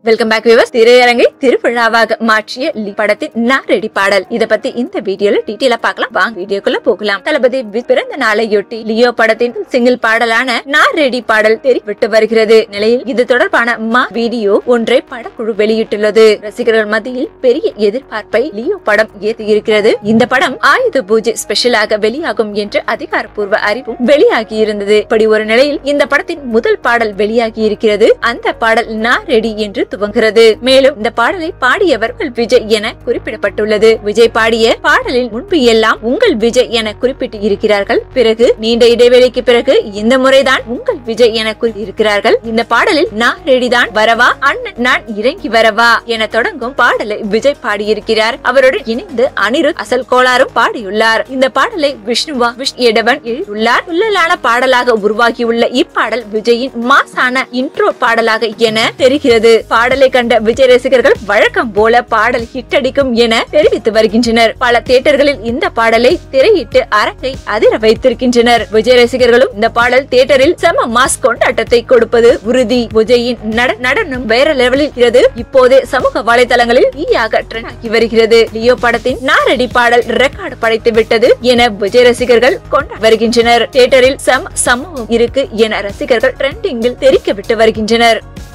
welcome back viewers திரையரங்கை திருவிழாவாக மாற்றிய லீ படத்தின் நாரடி பாடல் இத பத்தி இந்த வீடியோல டீட்டெயிலா பார்க்கலாம் வாங்க வீடியோக்குள்ள போகலாம் தளபதி வி- பிறந்த நாளையொட்டி லியோ படத்தின் சிங்கிள் பாடலான நாரடி பாடல் தெரிவிட்டு வருகிறது நிலையில் இது தொடர்பான மா வீடியோ ஒன்றை படக்குழு வெளியிட்டுள்ளது ரசிகர்கள் மத்தியில் பெரிய எதிர்பார்ப்பை லியோ படம் ஏற்றி இருக்கிறது இந்த படம் ஆயுத பூஜை ஸ்பெஷலாக வெளியாகும் என்று அதிகாரப்பூர்வ அறிவும் வெளியாகி இருந்தது இப்படி ஒரு நிலையில் இந்த படத்தின் முதல் பாடல் வெளியாகி இருக்கிறது அந்த பாடல் நான் ரெடி என்று துவங்குகிறது மேலும் இந்த பாடலை பாடியவர்கள் விஜய் என குறிப்பிடப்பட்டுள்ளது விஜய் பாடிய பாடலில் முன்பு எல்லாம் உங்கள் விஜய் என குறிப்பிட்டு இருக்கிறார்கள் பிறகு நீண்ட இடைவெளிக்கு பிறகு இந்த முறைதான் உங்கள் விஜய் என இருக்கிறார்கள் இந்த பாடலில் நான் ரெடிதான் வரவா அண்ணன் நான் இறங்கி வரவா என தொடங்கும் பாடலை விஜய் பாடியிருக்கிறார் அவருடன் இணைந்து அனிருத் அசல் கோளாரும் பாடியுள்ளார் இந்த பாடலை விஷ்ணுவா விஷ் எடவன் எழுதியுள்ளார் துள்ளலான பாடலாக உருவாகியுள்ள இப்பாடல் விஜயின் மாசான இன்ட்ரோ பாடலாக என தெரிகிறது பாடலை கண்ட விஜய் ரசிகர்கள் வழக்கம் போல பாடல் ஹிட் அடிக்கும் என தெரிவித்து வருகின்றனர் பல தியேட்டர்களில் இந்த பாடலை திரையிட்டு அரங்கை அதிர வைத்திருக்கின்றனர் விஜய் ரசிகர்களும் இந்த பாடல் தியேட்டரில் செம மாஸ் கொண்டாட்டத்தை கொடுப்பது உறுதி விஜயின் நட- நடனம் வேற லெவலில் இருக்கிறது இப்போதே சமூக வலைதளங்களில் ஈயாக ட்ரெண்ட் ஆகி வருகிறது லியோ படத்தின் நாரடி பாடல் ரெக்கார்டு படைத்து விட்டது என விஜய் ரசிகர்கள் கொண்டாடி வருகின்றனர் தியேட்டரில் செம சமூகம் இருக்கு என ரசிகர்கள் ட்ரெண்டிங்கில் தெரிக்க விட்டு வருகின்றனர்